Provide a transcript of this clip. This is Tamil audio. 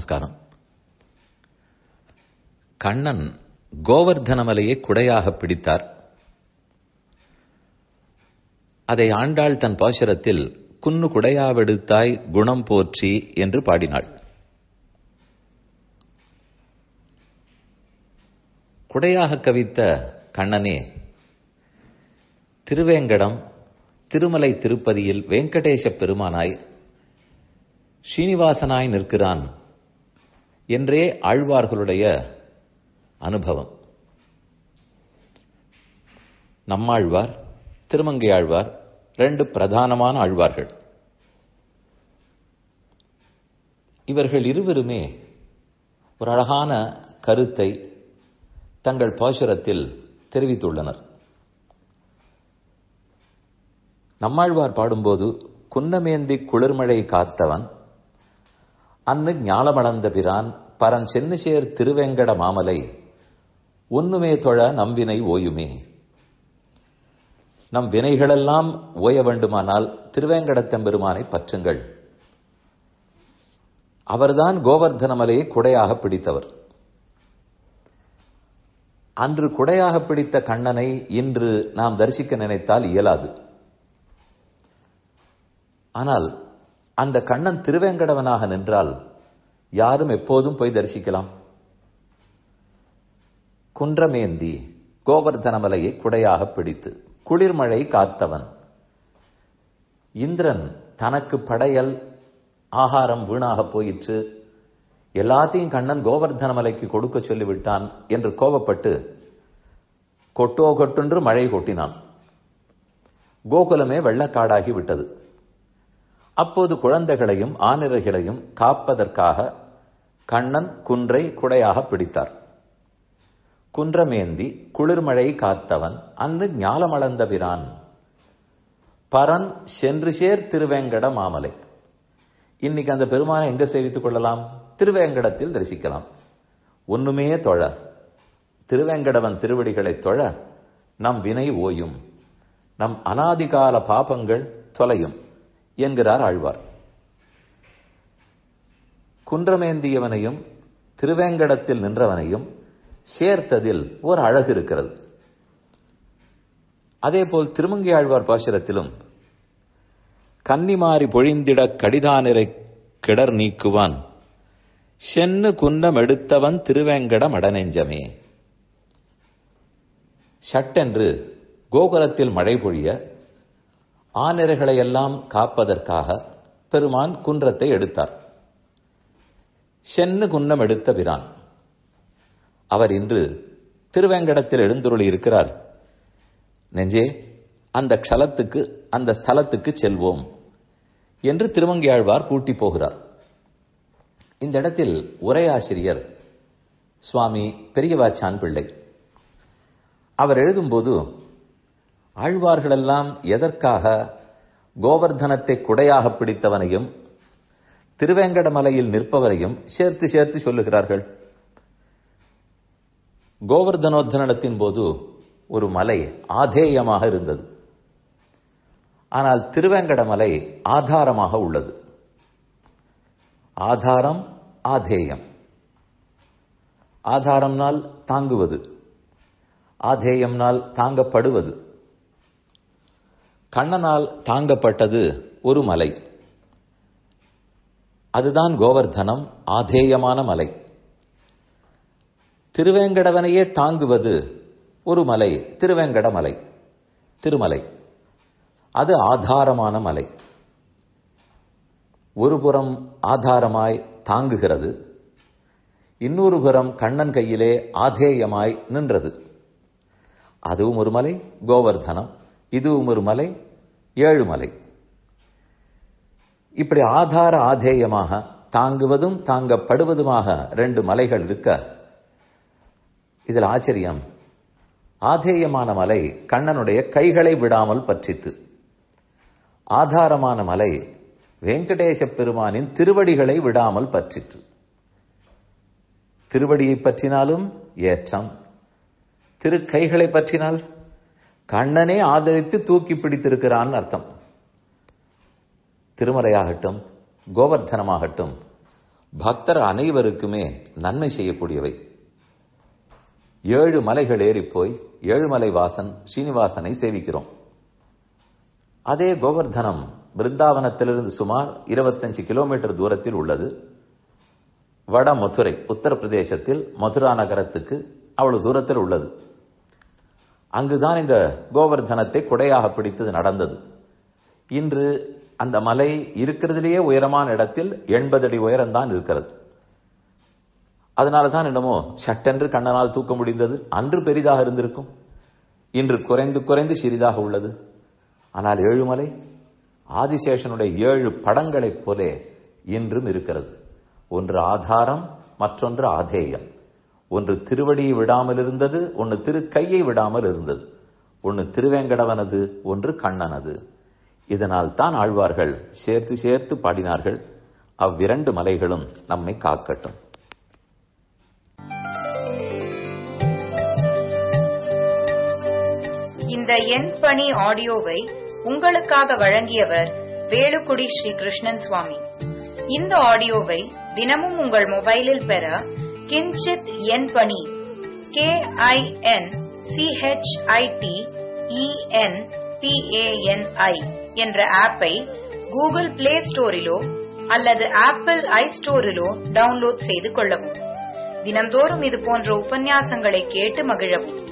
நமஸ்காரம் கண்ணன் கோவர்தன மலையை குடையாக பிடித்தார் அதை ஆண்டாள் தன் பாசுரத்தில் குன்னு குடையாவெடுத்தாய் குணம் போற்றி என்று பாடினாள் குடையாக கவித்த கண்ணனே திருவேங்கடம் திருமலை திருப்பதியில் வெங்கடேச பெருமானாய் ஸ்ரீனிவாசனாய் நிற்கிறான் என்றே ஆழ்வார்களுடைய அனுபவம் நம்மாழ்வார் திருமங்கை ஆழ்வார் ரெண்டு பிரதானமான ஆழ்வார்கள் இவர்கள் இருவருமே ஒரு அழகான கருத்தை தங்கள் பாசுரத்தில் தெரிவித்துள்ளனர் நம்மாழ்வார் பாடும்போது குன்னமேந்தி குளிர்மழை காத்தவன் அன்னு ஞாலமளந்த பிரான் பரன் சென்னுசேர் திருவெங்கட மாமலை ஒன்னுமே தொழ நம்பினை ஓயுமே நம் வினைகளெல்லாம் ஓய வேண்டுமானால் திருவேங்கடத்தெம்பெருமானை பற்றுங்கள் அவர்தான் கோவர்தன மலையை குடையாக பிடித்தவர் அன்று குடையாக பிடித்த கண்ணனை இன்று நாம் தரிசிக்க நினைத்தால் இயலாது ஆனால் அந்த கண்ணன் திருவேங்கடவனாக நின்றால் யாரும் எப்போதும் போய் தரிசிக்கலாம் குன்றமேந்தி கோவர்தன மலையை குடையாக பிடித்து குளிர்மழை காத்தவன் இந்திரன் தனக்கு படையல் ஆகாரம் வீணாக போயிற்று எல்லாத்தையும் கண்ணன் கோவர்தன மலைக்கு கொடுக்க சொல்லிவிட்டான் என்று கோபப்பட்டு கொட்டோ கொட்டென்று மழை கொட்டினான் கோகுலமே வெள்ளக்காடாகி விட்டது அப்போது குழந்தைகளையும் ஆனிரைகளையும் காப்பதற்காக கண்ணன் குன்றை குடையாக பிடித்தார் குன்றமேந்தி குளிர்மழை காத்தவன் அன்னு ஞாலமளந்த பிரான் பரன் சென்று சேர் திருவேங்கட மாமலை இன்னைக்கு அந்த பெருமானை எங்க சேவித்துக் கொள்ளலாம் திருவேங்கடத்தில் தரிசிக்கலாம் ஒண்ணுமே தொழ திருவேங்கடவன் திருவடிகளை தொழ நம் வினை ஓயும் நம் அனாதிகால பாபங்கள் தொலையும் என்கிறார் ஆழ்வார் குன்றமேந்தியவனையும் திருவேங்கடத்தில் நின்றவனையும் சேர்த்ததில் ஒரு அழகு இருக்கிறது அதேபோல் திருமங்கை ஆழ்வார் பாசுரத்திலும் கன்னிமாரி பொழிந்திட கடிதானிரை கிடர் நீக்குவான் சென்னு குன்னம் எடுத்தவன் திருவேங்கட மடநெஞ்சமே சட்டென்று கோகுலத்தில் மழை பொழிய ஆனிரைகளை எல்லாம் காப்பதற்காக பெருமான் குன்றத்தை எடுத்தார் சென்னு குன்னம் எடுத்த பிரான் அவர் இன்று திருவேங்கடத்தில் எழுந்துருளி இருக்கிறார் நெஞ்சே அந்த க்ஷலத்துக்கு அந்த ஸ்தலத்துக்கு செல்வோம் என்று திருமங்கையாழ்வார் கூட்டி போகிறார் இந்த இடத்தில் உரையாசிரியர் சுவாமி பெரியவாச்சான் பிள்ளை அவர் எழுதும்போது ஆழ்வார்களெல்லாம் எதற்காக கோவர்தனத்தை குடையாக பிடித்தவனையும் திருவேங்கடமலையில் நிற்பவரையும் சேர்த்து சேர்த்து சொல்லுகிறார்கள் கோவர்தனோத்தனத்தின் போது ஒரு மலை ஆதேயமாக இருந்தது ஆனால் திருவேங்கடமலை ஆதாரமாக உள்ளது ஆதாரம் ஆதேயம் ஆதாரம்னால் தாங்குவது ஆதேயம்னால் தாங்கப்படுவது கண்ணனால் தாங்கப்பட்டது ஒரு மலை அதுதான் கோவர்தனம் ஆதேயமான மலை திருவேங்கடவனையே தாங்குவது ஒரு மலை திருவேங்கட மலை திருமலை அது ஆதாரமான மலை ஒரு புறம் ஆதாரமாய் தாங்குகிறது இன்னொரு புறம் கண்ணன் கையிலே ஆதேயமாய் நின்றது அதுவும் ஒரு மலை கோவர்தனம் இதுவும் ஒரு மலை ஏழுமலை இப்படி ஆதார ஆதேயமாக தாங்குவதும் தாங்கப்படுவதுமாக ரெண்டு மலைகள் இருக்க இதில் ஆச்சரியம் ஆதேயமான மலை கண்ணனுடைய கைகளை விடாமல் பற்றித்து ஆதாரமான மலை வெங்கடேச பெருமானின் திருவடிகளை விடாமல் பற்றிற்று திருவடியை பற்றினாலும் ஏற்றம் திருக்கைகளை பற்றினால் கண்ணனே ஆதரித்து தூக்கி பிடித்திருக்கிறான் அர்த்தம் திருமலையாகட்டும் கோவர்தனமாகட்டும் பக்தர் அனைவருக்குமே நன்மை செய்யக்கூடியவை ஏழு மலைகள் ஏறி போய் ஏழுமலை வாசன் ஸ்ரீனிவாசனை சேவிக்கிறோம் அதே கோவர்தனம் பிருந்தாவனத்திலிருந்து சுமார் இருபத்தஞ்சு கிலோமீட்டர் தூரத்தில் உள்ளது வட மதுரை உத்தரப்பிரதேசத்தில் மதுரா நகரத்துக்கு அவ்வளவு தூரத்தில் உள்ளது அங்குதான் இந்த கோவர்தனத்தை குடையாக பிடித்தது நடந்தது இன்று அந்த மலை இருக்கிறதுலேயே உயரமான இடத்தில் எண்பது அடி உயரம்தான் இருக்கிறது அதனால தான் என்னமோ சட்டென்று கண்ணனால் தூக்க முடிந்தது அன்று பெரிதாக இருந்திருக்கும் இன்று குறைந்து குறைந்து சிறிதாக உள்ளது ஆனால் ஏழுமலை ஆதிசேஷனுடைய ஏழு படங்களைப் போலே இன்றும் இருக்கிறது ஒன்று ஆதாரம் மற்றொன்று ஆதேயம் ஒன்று திருவடியை விடாமல் இருந்தது ஒன்று திருக்கையை விடாமல் இருந்தது ஒன்று திருவேங்கடவனது ஒன்று கண்ணனது இதனால் தான் ஆழ்வார்கள் சேர்த்து சேர்த்து பாடினார்கள் அவ்விரண்டு மலைகளும் நம்மை காக்கட்டும் இந்த எண் பணி ஆடியோவை உங்களுக்காக வழங்கியவர் வேலுக்குடி ஸ்ரீ கிருஷ்ணன் சுவாமி இந்த ஆடியோவை தினமும் உங்கள் மொபைலில் பெற கிஞ்சித் எண் பணி கே ஐ என் சிஹெச்ஐடி இஎன் பிஏஎன்ஐ என்ற ஆப்பை கூகுள் பிளே ஸ்டோரிலோ அல்லது ஆப்பிள் ஐ ஸ்டோரிலோ டவுன்லோட் செய்து கொள்ளவும் தினம்தோறும் இது போன்ற உபன்யாசங்களை கேட்டு மகிழவும்